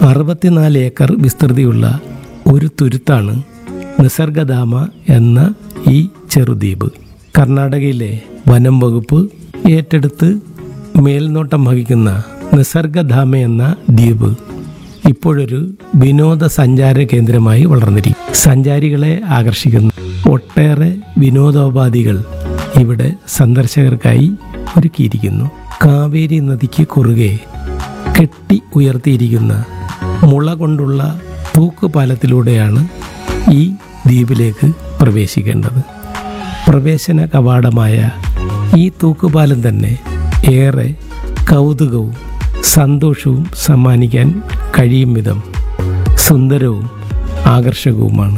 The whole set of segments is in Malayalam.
അറുപത്തിനാല് ഏക്കർ വിസ്തൃതിയുള്ള ഒരു തുരുത്താണ് നിസർഗധാമ എന്ന ഈ ചെറുദ്വീപ് കർണാടകയിലെ വനം വകുപ്പ് ഏറ്റെടുത്ത് മേൽനോട്ടം വഹിക്കുന്ന നിസർഗധാമ എന്ന ദ്വീപ് ഇപ്പോഴൊരു വിനോദസഞ്ചാര കേന്ദ്രമായി വളർന്നിരിക്കും സഞ്ചാരികളെ ആകർഷിക്കുന്ന ഒട്ടേറെ വിനോദോപാധികൾ ഇവിടെ സന്ദർശകർക്കായി ഒരുക്കിയിരിക്കുന്നു കാവേരി നദിക്ക് കുറുകെ കെട്ടി ഉയർത്തിയിരിക്കുന്ന മുള കൊണ്ടുള്ള തൂക്കുപാലത്തിലൂടെയാണ് ഈ ദ്വീപിലേക്ക് പ്രവേശിക്കേണ്ടത് പ്രവേശന കവാടമായ ഈ തൂക്കുപാലം തന്നെ ഏറെ കൗതുകവും സന്തോഷവും സമ്മാനിക്കാൻ കഴിയും വിധം സുന്ദരവും ആകർഷകവുമാണ്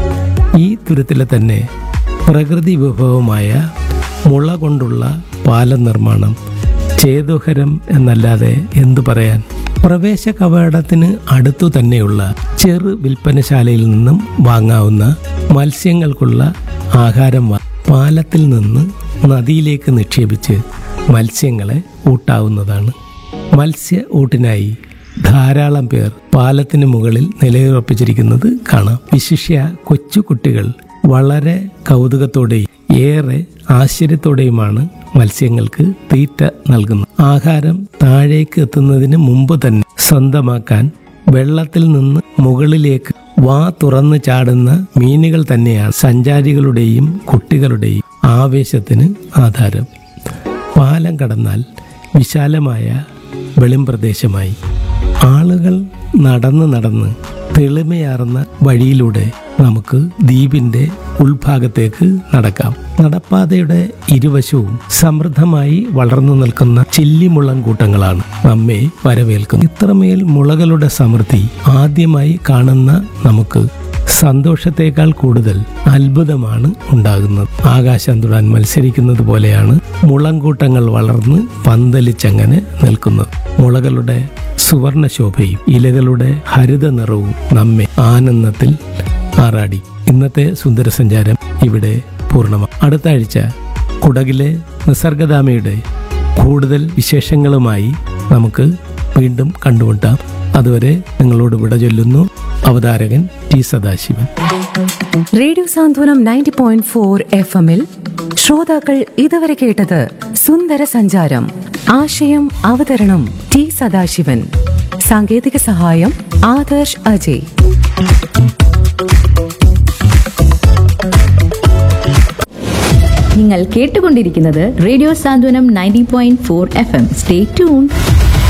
ഈ തുരുത്തിലെ തന്നെ പ്രകൃതി വിഭവമായ മുള കൊണ്ടുള്ള പാലം നിർമ്മാണം ചേതുഹരം എന്നല്ലാതെ എന്തു പറയാൻ പ്രവേശ കവാടത്തിന് അടുത്തു തന്നെയുള്ള ചെറു വിൽപ്പനശാലയിൽ നിന്നും വാങ്ങാവുന്ന മത്സ്യങ്ങൾക്കുള്ള ആഹാരം വാ- പാലത്തിൽ നിന്ന് നദിയിലേക്ക് നിക്ഷേപിച്ച് മത്സ്യങ്ങളെ ഊട്ടാവുന്നതാണ് മത്സ്യ ഊട്ടിനായി ധാരാളം പേർ പാലത്തിന് മുകളിൽ നിലയുറപ്പിച്ചിരിക്കുന്നത് കാണാം വിശിഷ്യ കൊച്ചു കുട്ടികൾ വളരെ കൗതുകത്തോടെയും ഏറെ ആശ്ചര്യത്തോടെയുമാണ് മത്സ്യങ്ങൾക്ക് തീറ്റ നൽകുന്നത് ആഹാരം താഴേക്ക് എത്തുന്നതിന് മുമ്പ് തന്നെ സ്വന്തമാക്കാൻ വെള്ളത്തിൽ നിന്ന് മുകളിലേക്ക് വാ തുറന്ന് ചാടുന്ന മീനുകൾ തന്നെയാണ് സഞ്ചാരികളുടെയും കുട്ടികളുടെയും ആവേശത്തിന് ആധാരം പാലം കടന്നാൽ വിശാലമായ വെളിംപ്രദേശമായി ആളുകൾ നടന്ന് നടന്ന് തെളിമയാർന്ന വഴിയിലൂടെ നമുക്ക് ദ്വീപിന്റെ ഉൾഭാഗത്തേക്ക് നടക്കാം നടപ്പാതയുടെ ഇരുവശവും സമൃദ്ധമായി വളർന്നു നിൽക്കുന്ന ചില്ലിമുളം കൂട്ടങ്ങളാണ് നമ്മെ വരവേൽക്കുന്നത് ഇത്രമേൽ മുളകളുടെ സമൃദ്ധി ആദ്യമായി കാണുന്ന നമുക്ക് സന്തോഷത്തേക്കാൾ കൂടുതൽ അത്ഭുതമാണ് ഉണ്ടാകുന്നത് ആകാശം തൊടാൻ മത്സരിക്കുന്നത് പോലെയാണ് മുളങ്കൂട്ടങ്ങൾ വളർന്ന് പന്തലിച്ചങ്ങനെ നിൽക്കുന്നത് മുളകളുടെ സുവർണ ശോഭയും ഇലകളുടെ ഹരിത നിറവും നമ്മെ ആനന്ദത്തിൽ ആറാടി ഇന്നത്തെ സുന്ദര സഞ്ചാരം ഇവിടെ പൂർണ്ണമാണ് അടുത്ത ആഴ്ച കുടകിലെ നിസർഗധാമയുടെ കൂടുതൽ വിശേഷങ്ങളുമായി നമുക്ക് വീണ്ടും കണ്ടുമുട്ടാം അതുവരെ നിങ്ങളോട് വിട ചൊല്ലുന്നു അവതാരകൻ T Sadasivan radio Santhwanam ninety point four F എമ്മിൽ ശ്രോതാക്കൾ ഇതുവരെ കേട്ടത് സുന്ദര സഞ്ചാരം ആശയം അവതരണം ടി സദാശിവൻ സാങ്കേതിക സഹായം ആദർശ് അജയ് നിങ്ങൾ കേട്ടുകൊണ്ടിരിക്കുന്നത് radio Santhwanam ninety point four F M stay tune